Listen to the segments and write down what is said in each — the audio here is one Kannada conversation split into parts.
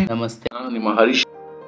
ಹಾಯ್ ನಮಸ್ತೆ ನಾನು ನಿಮ್ಮ Harish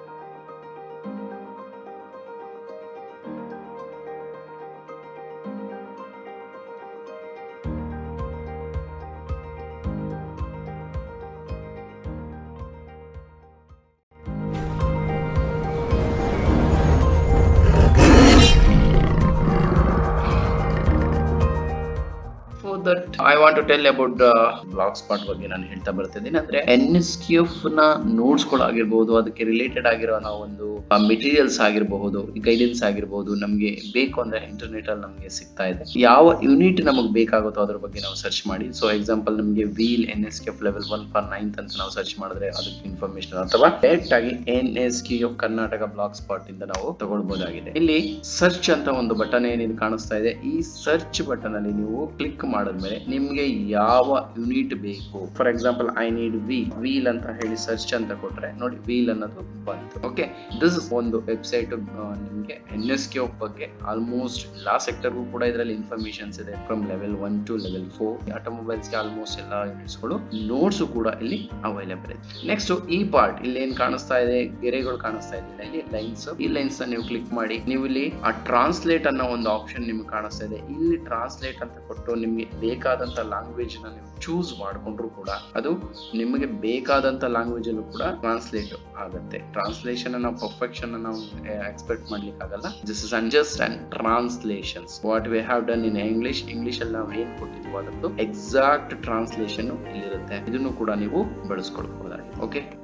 so that I want to tell about blogspot ಬಗ್ಗೆ ನಾನು ಹೇಳ್ತಾ ಬರ್ತಿದ್ದೀನಿ ಅಂದ್ರೆ ಎನ್ ಎಸ್ ಟಿ ಎಫ್ ನ ನೋಟ್ಸ್ ಗಳಾಗಿರ್ಬಹುದು ಅದಕ್ಕೆ ರಿಲೇಟೆಡ್ ಆಗಿರೋ ನಾವು ಒಂದು ಮೆಟೀರಿಯಲ್ಸ್ ಆಗಿರಬಹುದು ಗೈಡೆನ್ಸ್ ಆಗಿರಬಹುದು ನಮಗೆ ಬೇಕು ಅಂದ್ರೆ ಇಂಟರ್ನೆಟ್ ಅಲ್ಲಿ ನಮಗೆ ಸಿಗ್ತಾ ಇದೆ ಯಾವ ಯೂನಿಟ್ ನಮಗೆ ಬೇಕಾಗುತ್ತೋ ಅದ್ರ ಬಗ್ಗೆ ನಾವು ಸರ್ಚ್ ಮಾಡಿ ಸೊ ಎಕ್ಸಾಂಪಲ್ ನಮಗೆ wheel N S K F level one for ninth ಅಂತ ನಾವು ಸರ್ಚ್ ಮಾಡಿದ್ರೆ ಅದಕ್ಕೆ ಇನ್ಫಾರ್ಮೇಶನ್ ಅಥವಾ ಡೈರೆಕ್ಟ್ ಆಗಿ N S K F Karnataka blogspot ಇಂದ ನಾವು ತಗೊಳ್ಬಹುದಾಗಿದೆ ಇಲ್ಲಿ ಸರ್ಚ್ ಅಂತ ಒಂದು ಬಟನ್ ಏನಿದೆ ಕಾಣಿಸ್ತಾ ಇದೆ ಈ ಸರ್ಚ್ ಬಟನ್ ಅಲ್ಲಿ ನೀವು ಕ್ಲಿಕ್ ಮಾಡಿದ್ಮೇಲೆ ನಿಮ್ಗೆ ಯಾವ ಯೂನಿಟ್ ಬೇಕು for example I need V wheel ಅಂತ ಹೇಳಿ ಸರ್ಚ್ ಅಂತ ಕೊಟ್ರೆ ನೋಡಿ ವೀಲ್ ಅನ್ನೋದು ಬಂತು ಓಕೆ ದಿಸ್ ಒಂದು ವೆಬ್ಸೈಟ್ ನಿಮ್ಗೆ ಎನ್ ಎಸ್ ಕೆ ಬಗ್ಗೆ ಆಲ್ಮೋಸ್ಟ್ ಎಲ್ಲಾ ಸೆಕ್ಟರ್ಗೂ ಕೂಡ ಇದರಲ್ಲಿ ಇನ್ಫಾರ್ಮೇಶನ್ಸ್ ಇದೆ from level one to level four automobiles ಗೆ ಆಲ್ಮೋಸ್ಟ್ ಎಲ್ಲ ಯೂನಿಟ್ಸ್ ಗಳು ನೋಟ್ಸ್ ಕೂಡ ಇಲ್ಲಿ ಅವೈಲೇಬಲ್ ಇದೆ ನೆಕ್ಸ್ಟ್ ಈ ಪಾರ್ಟ್ ಇಲ್ಲಿ ಏನ್ ಕಾಣಿಸ್ತಾ ಇದೆ ಗೆರೆಗಳು ಕಾಣಿಸ್ತಾ ಇದೆ ಇಲ್ಲಿ ಲೈನ್ಸ್ ಈ ಲೈನ್ಸ್ ನೀವು ಕ್ಲಿಕ್ ಮಾಡಿ ನೀವು ಇಲ್ಲಿ ಆ ಟ್ರಾನ್ಸ್ಲೇಟ್ ಅನ್ನೋ ಒಂದು ಆಪ್ಷನ್ ನಿಮ್ಗೆ ಕಾಣಿಸ್ತಾ ಇದೆ ಇಲ್ಲಿ ಟ್ರಾನ್ಸ್ಲೇಟ್ ಅಂತ ಕೊಟ್ಟು ನಿಮ್ಗೆ ಬೇಕಾದಂತ ಲ್ಯಾಂಗ್ವೇಜ್ ನ ನೀವು ಚೂಸ್ ಮಾಡ್ಕೊಂಡ್ರು ಕೂಡ ಅದು ನಿಮಗೆ ಬೇಕಾದಂತ ಲ್ಯಾಂಗ್ವೇಜ್ ಅಲ್ಲೂ ಕೂಡ ಟ್ರಾನ್ಸ್ಲೇಟ್ ಆಗುತ್ತೆ ಟ್ರಾನ್ಸ್ಲೇಷನ್ ನಾವು ಪರ್ಫೆಕ್ಷನ್ ನಾವು ಎಕ್ಸ್ಪೆಕ್ಟ್ ಮಾಡ್ಲಿಕ್ಕೆ ಆಗಲ್ಲ this is just and translations what we have done in English English ಅಲ್ಲಿ ನಾವು ಏನ್ ಕೊಟ್ಟಿದ್ವು ಅದರದ್ದು ಎಕ್ಸಾಕ್ಟ್ ಟ್ರಾನ್ಸ್ಲೇಷನ್ ಇಲ್ಲಿರುತ್ತೆ ಇದನ್ನು ಕೂಡ ನೀವು ಬಳಸ್ಕೊಳ್ಬಹುದಾಗಿದೆ ಓಕೆ